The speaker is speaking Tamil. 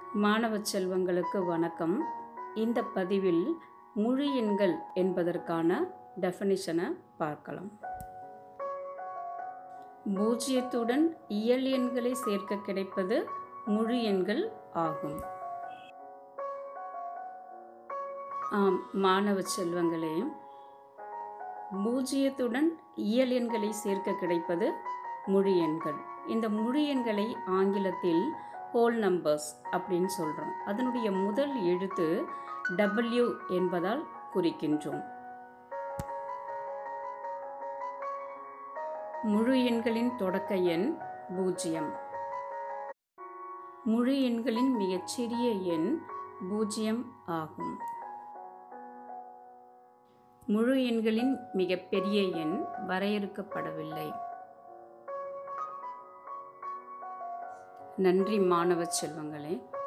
மாணவ செல்வங்களுக்கு வணக்கம் இந்த பதிவில் முழு எண்கள் என்பதற்கான டெஃபனிஷனை பார்க்கலாம் பூஜ்ஜியத்துடன் இயல் எண்களை சேர்க்க கிடைப்பது முழு எண்கள் ஆகும் ஆம் மாணவ செல்வங்களே பூஜ்ஜியத்துடன் இயல் எண்களை சேர்க்க கிடைப்பது முழு எண்கள் இந்த முழு எண்களை ஆங்கிலத்தில் ஹோல் நம்பர்ஸ் அப்படின்னு சொல்கிறோம் அதனுடைய முதல் எழுத்து டபிள்யூ என்பதால் குறிக்கின்றோம் முழு எண்களின் தொடக்க எண் பூஜ்ஜியம் முழு எண்களின் மிகச்சிறிய எண் பூஜ்ஜியம் ஆகும் முழு எண்களின் மிகப்பெரிய எண் வரையறுக்கப்படவில்லை நன்றி மாணவ செல்வங்களே